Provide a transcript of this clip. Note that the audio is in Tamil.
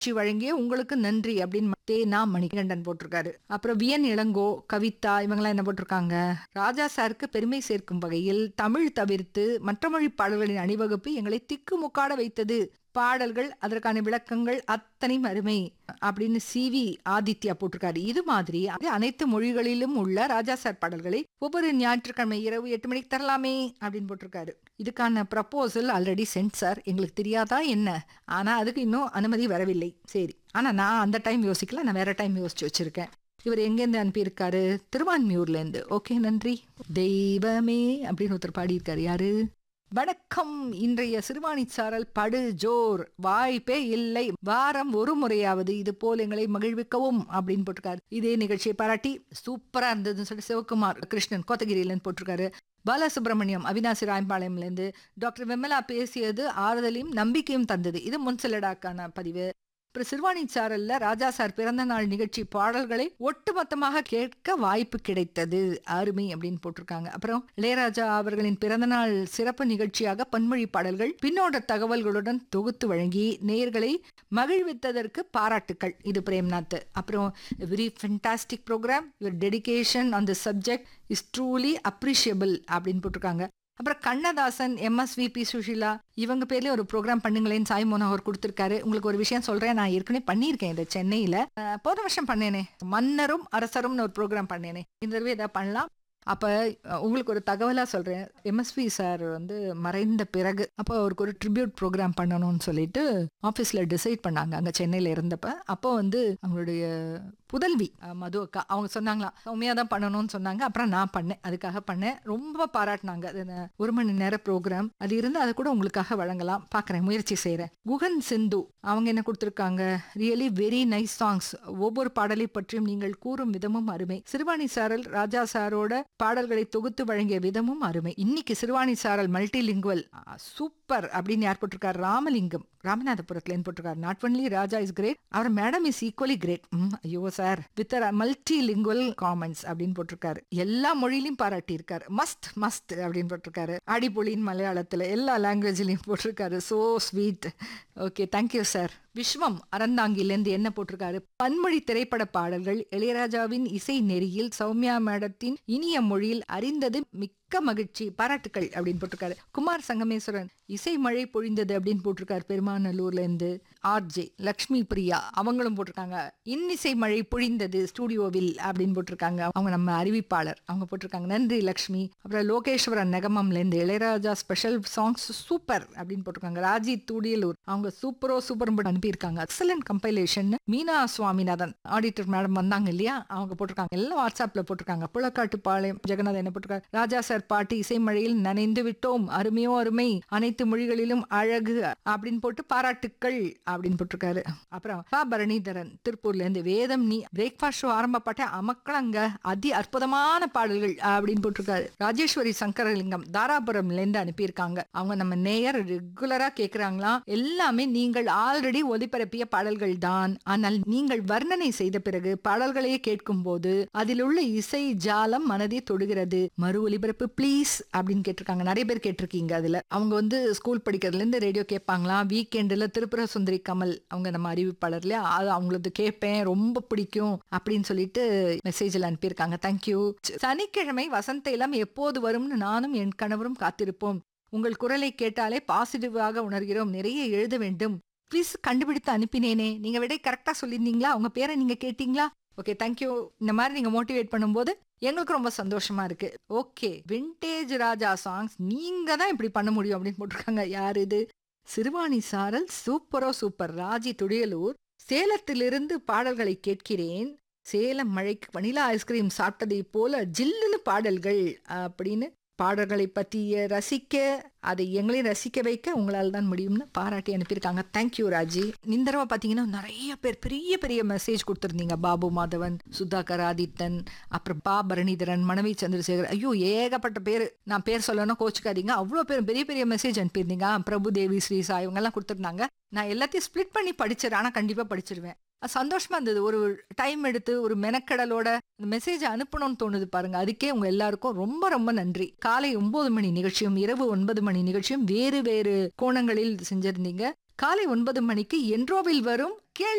நிகழ்ச்சி வழங்கிய உங்களுக்கு நன்றி அப்படின்னு தேனா மணிகண்டன் போட்டிருக்காரு அப்புறம் வியன் இளங்கோ கவிதா இவங்கெல்லாம் என்ன போட்டிருக்காங்க ராஜா சாருக்கு பெருமை சேர்க்கும் வகையில் தமிழ் தவிர்த்து மற்ற மொழி பாடல்களின் அணிவகுப்பு எங்களை திக்குமுக்காட வைத்தது பாடல்கள் அதற்கான விளக்கங்கள் அத்தனையும் அருமை அப்படின்னு சிவி ஆதித்யா போட்டிருக்காரு இது மாதிரி அனைத்து மொழிகளிலும் உள்ள ராஜா சார் பாடல்களை ஒவ்வொரு ஞாயிற்றுக்கிழமை இரவு எட்டு மணிக்கு தரலாமே அப்படின்னு போட்டிருக்காரு இதுக்கான ப்ரப்போசல் ஆல்ரெடி சென்ட் சார் எங்களுக்கு தெரியாதா என்ன ஆனா அதுக்கு இன்னும் அனுமதி வரவில்லை சரி ஆனா நான் அந்த டைம் யோசிக்கல நான் வேற டைம் யோசிச்சு வச்சிருக்கேன் இவர் எங்கேருந்து அனுப்பியிருக்காரு திருவான்மியூர்லேருந்து ஓகே நன்றி தெய்வமே அப்படின்னு ஒருத்தர் பாடியிருக்காரு யாரு வணக்கம் இன்றைய சிறுவாணி சாரல் படு ஜோர் வாய்ப்பே இல்லை வாரம் ஒரு முறையாவது இது போல் எங்களை மகிழ்விக்கவும் அப்படின்னு போட்டிருக்காரு இதே நிகழ்ச்சியை பாராட்டி சூப்பரா இருந்ததுன்னு சொல்லி சிவகுமார் கிருஷ்ணன் கோத்தகிரியிலன்னு போட்டிருக்காரு பாலசுப்ரமணியம் அவினாசி ராயம்பாளையம்லேருந்து டாக்டர் விமலா பேசியது ஆறுதலையும் நம்பிக்கையும் தந்தது இது முன்செல்லடாக்கான பதிவு அப்புறம் சிறுவாணி சாரல்ல ராஜா சார் பிறந்த நாள் நிகழ்ச்சி பாடல்களை ஒட்டுமொத்தமாக கேட்க வாய்ப்பு கிடைத்தது அருமை அப்படின்னு போட்டிருக்காங்க அப்புறம் இளையராஜா அவர்களின் பிறந்தநாள் சிறப்பு நிகழ்ச்சியாக பன்மொழி பாடல்கள் பின்னோட்ட தகவல்களுடன் தொகுத்து வழங்கி நேர்களை மகிழ்வித்ததற்கு பாராட்டுக்கள் இது பிரேம்நாத் அப்புறம் very fantastic programme your dedication on the subject is truly appreciable அப்படின்னு போட்டிருக்காங்க அப்புறம் கண்ணதாசன் எம்எஸ்வி பி சுஷிலா இவங்க பேர்லயும் ஒரு ப்ரோக்ராம் பண்ணுங்களேன்னு சாய் மோனோகர் கொடுத்துருக்காரு உங்களுக்கு ஒரு விஷயம் சொல்றேன் நான் ஏற்கனவே பண்ணியிருக்கேன் இந்த சென்னையில போன வருஷம் பண்ணேனே மன்னரும் அரசரும்னு ஒரு ப்ரோக்ராம் பண்ணேனே இந்த தடவை ஏதாவது பண்ணலாம் அப்ப உங்களுக்கு ஒரு தகவலா சொல்றேன் எம்எஸ்வி சார் வந்து மறைந்த பிறகு அப்போ அவருக்கு ஒரு ட்ரிபியூட் ப்ரோக்ராம் பண்ணணும்னு சொல்லிட்டு ஆஃபீஸ்ல டிசைட் பண்ணாங்க அங்க சென்னையில இருந்தப்ப அப்போ வந்து அவங்களுடைய புதல்வி மது அக்கா அவங்க சொன்னாங்களாம் உண்மையாக தான் பண்ணணும்னு சொன்னாங்க அப்புறம் நான் பண்ணேன் அதுக்காக பண்ணேன் ரொம்ப பாராட்டினாங்க அது ஒரு மணி நேர ப்ரோக்ராம் அது இருந்து அதை கூட உங்களுக்காக வழங்கலாம் பார்க்குறேன் முயற்சி செய்கிறேன் குகன் சிந்து அவங்க என்ன கொடுத்துருக்காங்க ரியலி வெரி நைஸ் சாங்ஸ் ஒவ்வொரு பாடலை பற்றியும் நீங்கள் கூறும் விதமும் அருமை சிறுவாணி சாரல் ராஜா சாரோட பாடல்களை தொகுத்து வழங்கிய விதமும் அருமை இன்னைக்கு சிறுவாணி சாரல் மல்டி லிங்குவல் சூப்பர் அப்படின்னு யார் போட்டிருக்காரு ராமலிங்கம் ராமநாதபுரத்துல போட்டிருக்காரு not only Raja is great அவர் மேடம் இஸ் ஈக்குவலி கிரேட் ஐயோ sir with multilingual comments அப்படின்னு போட்டிருக்காரு எல்லா மொழியிலும் பாராட்டி இருக்காரு மஸ்ட் மஸ்ட் அப்படின்னு போட்டிருக்காரு அடிப்பொலியின் மலையாளத்துல எல்லா லாங்குவேஜ்லயும் போட்டிருக்காரு so sweet okay thank you sir Viswam அறந்தாங்கிலேருந்து என்ன போட்டிருக்காரு பன்மொழி திரைப்பட பாடல்கள் இளையராஜாவின் இசை நெறியில் சௌமியா மேடத்தின் இனிய மொழியில் அறிந்தது மிக்க மகிழ்ச்சி பாராட்டுக்கள் அப்படின்னு போட்டிருக்காரு குமார் சங்கமேஸ்வரன் இசை மழை பொழிந்தது அப்படின்னு போட்டிருக்காரு பெருமாநல்லூர்ல இருந்து ஆர்ஜே லக்ஷ்மி பிரியா அவங்களும் போட்டிருக்காங்க இன்னிசை மழை பொழிந்தது ஸ்டூடியோவில் அப்படின்னு போட்டிருக்காங்க அவங்க நம்ம அறிவிப்பாளர் அவங்க போட்டிருக்காங்க நன்றி லக்ஷ்மி அப்புறம் லோகேஸ்வரன் நெகமம்ல இருந்து இளையராஜா ஸ்பெஷல் சாங்ஸ் சூப்பர் அப்படின்னு போட்டிருக்காங்க ராஜி தூடியலூர் அவங்க சூப்பரோ சூப்பர் அனுப்பியிருக்காங்க excellent compilation Meena Swaminathan auditor madam வந்தாங்க இல்லையா அவங்க போட்டிருக்காங்க எல்லாம் வாட்ஸ்அப்ல போட்டிருக்காங்க புலக்காட்டு பாளையம் ஜெகநாதன் என்ன போட்டிருக்காங்க ராஜா சார் பாட்டு இசை மழையில் நனைந்து விட்டோம் அருமையோ அருமை அனைத்து மொழிகளிலும் அழகு அப்படின்னு போட்டு பாராட்டுக்கள் அப்படின்னு போட்டிருக்காரு அப்புறம் பா பரணிதரன் திருப்பூர்ல இருந்து வேதம் நீ பிரேக்ஃபாஸ்ட் ஷோ ஆரம்ப பாட்ட அமக்கலங்க அதி அற்புதமான பாடல்கள் அப்படின்னு போட்டிருக்காரு ராஜேஸ்வரி சங்கரலிங்கம் தாராபுரம்ல இருந்து அனுப்பியிருக்காங்க அவங்க நம்ம நேயர் ரெகுலரா கேக்குறாங்களா எல்லாமே நீங்கள் ஆல்ரெடி ஒலிபரப்பிய பாடல்கள் தான் ஆனால் நீங்கள் வர்ணனை செய்த பிறகு பாடல்களையே கேட்கும் போது அதில் உள்ள இசை ஜாலம் மனதை தொடுகிறது மறு ஒலிபரப்பு ப்ளீஸ் அப்படின்னு கேட்டிருக்காங்க நிறைய பேர் கேட்டிருக்கீங்க அதுல அவங்க வந்து ஸ்கூல் படிக்கிறதுல இருந்து ரேடியோ கேட்பாங்களாம் வீக்கெண்ட்ல திருப்புர சுந்தரி கமல் அவங்க நம்ம அறிவிப்பாளர் இல்லையா அது அவங்களது கேட்பேன் ரொம்ப பிடிக்கும் அப்படின்னு சொல்லிட்டு மெசேஜில் அனுப்பியிருக்காங்க தேங்க்யூ சனிக்கிழமை வசந்த இளம் எப்போது வரும்னு நானும் என் கணவரும் காத்திருப்போம் உங்கள் குரலை கேட்டாலே பாசிட்டிவாக உணர்கிறோம் நிறைய எழுத வேண்டும் ப்ளீஸ் கண்டுபிடித்து அனுப்பினேனே நீங்க விடை கரெக்டா சொல்லியிருந்தீங்களா உங்க பேரை நீங்க கேட்டீங்களா ஓகே தேங்க்யூ இந்த மாதிரி நீங்க மோட்டிவேட் பண்ணும்போது எங்களுக்கு ரொம்ப சந்தோஷமா இருக்கு ஓகே விண்டேஜ் ராஜா சாங்ஸ் நீங்க தான் இப்படி பண்ண முடியும் அப்படின்னு போட்டிருக்காங்க யார் இது சிறுவாணி சாரல் சூப்பரோ சூப்பர் ராஜி துடியலூர் சேலத்திலிருந்து பாடல்களை கேட்கிறேன் சேலம் மழைக்கு வனிலா ஐஸ்கிரீம் சாப்பிட்டதை போல ஜில்லுன்னு பாடல்கள் அப்படின்னு பாடல்களை பற்றிய ரசிக்க அதை எங்களையும் ரசிக்க வைக்க உங்களால் தான் முடியும்னு பாராட்டி அனுப்பியிருக்காங்க தேங்க்யூ ராஜி இந்த தடவை பார்த்தீங்கன்னா நிறைய பேர் பெரிய பெரிய மெசேஜ் கொடுத்துருந்தீங்க பாபு மாதவன் சுதாகர் ஆதித்தன் அப்புறம் பா பரணிதரன் மனைவி சந்திரசேகர் ஐயோ ஏகப்பட்ட பேர் நான் பேர் சொல்லணும் கோச்சுக்காதீங்க அவ்வளோ பேர் பெரிய பெரிய மெசேஜ் அனுப்பியிருந்தீங்க பிரபு தேவி ஸ்ரீசா இவங்கெல்லாம் கொடுத்துருந்தாங்க நான் எல்லாத்தையும் ஸ்ப்ளிட் பண்ணி படிச்சிடறேன் ஆனால் கண்டிப்பாக படிச்சிருவேன் சந்தோஷமா இருந்தது ஒரு டைம் எடுத்து ஒரு மெனக்கடலோட மெசேஜ் அனுப்பணும்னு தோணுது பாருங்க அதுக்கே உங்க எல்லாருக்கும் ரொம்ப ரொம்ப நன்றி காலை ஒன்பது மணி நிகழ்ச்சியும் இரவு ஒன்பது மணி நிகழ்ச்சியும் வேறு வேறு கோணங்களில் செஞ்சிருந்தீங்க காலை ஒன்பது மணிக்கு என்ட்ரோவில் வரும்